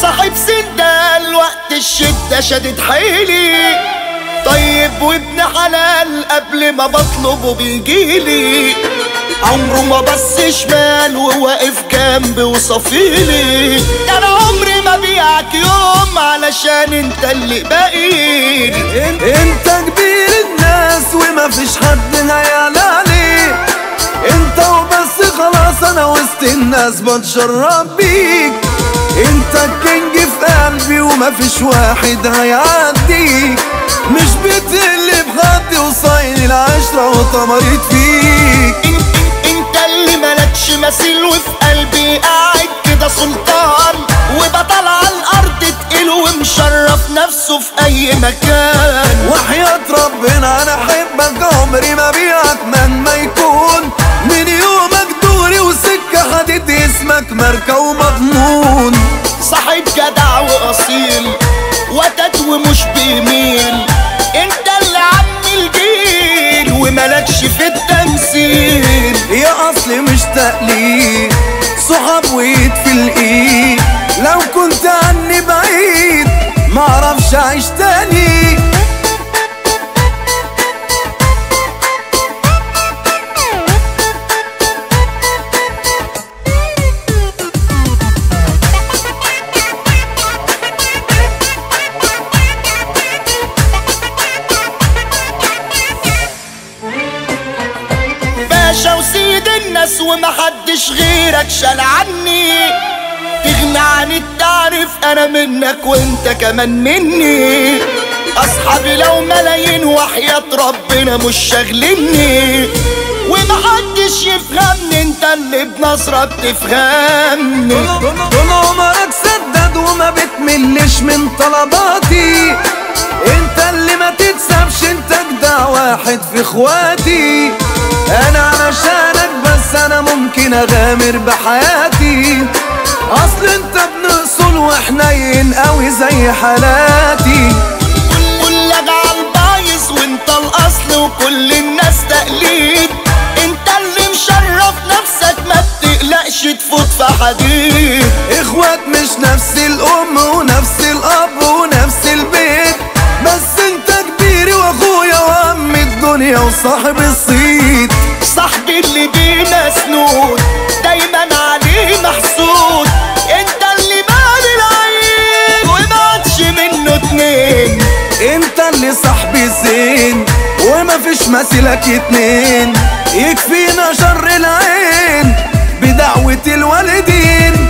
صاحب سندال وقت الشدة شدت حيلي طيب وابن حلال قبل ما بطلبه بيجيلي عمره ما بص شمال وواقف جنبي وصفيلي ده انا عمري ما بيعك يوم علشان انت اللي باقيلي انت كبير الناس وما فيش حد هيعلى عليك انت وبس خلاص انا وسط الناس بتشرب بيك انت الكينج في قلبي وما فيش واحد هيعديك مش بتقل بحد وصاين العشرة وطمرت فيك انت, انت اللي ملكش مثيل وفي قلبي قاعد كده سلطان وبطل على الارض تقيل ومشرف نفسه في اي مكان وحياة ربنا انا احبك عمري ما بيعك مهما يكون من يومك دوري وسكة حدد اسمك ماركة ومضمون صاحب جدع واصيل وتد ومش بيميل انت اللي عم الجيل وملكش في التمثيل يا اصلي مش تقليد صحاب وايد في الايد لو كنت عني بعيد معرفش اعيش تاني باشا وسيد الناس ومحدش غيرك شال عني تغنى عن التعريف انا منك وانت كمان مني اصحابي لو ملايين وحياة ربنا مش شاغلني ومحدش يفهمني انت اللي بنظرة بتفهمني طول عمرك سدد وما بتملش من طلباتي انت اللي ما تتسابش انت اجدع واحد في اخواتي انا علشانك بس انا ممكن اغامر بحياتي اصل انت ابن اصول وحنين قوي زي حالاتي كل على البايظ وانت الاصل وكل الناس تقليد انت اللي مشرف نفسك ما بتقلقش تفوت في حديد اخوات مش نفس الام ونفس الاب ونفس البيت بس انت كبيري واخويا وام الدنيا وصاحب الصيت صاحبي اللي بينا سنود دايما عليه محسود انت اللي مال العين وما عادش منه اتنين انت اللي صاحبي زين وما فيش مثيلك اتنين يكفينا شر العين بدعوة الوالدين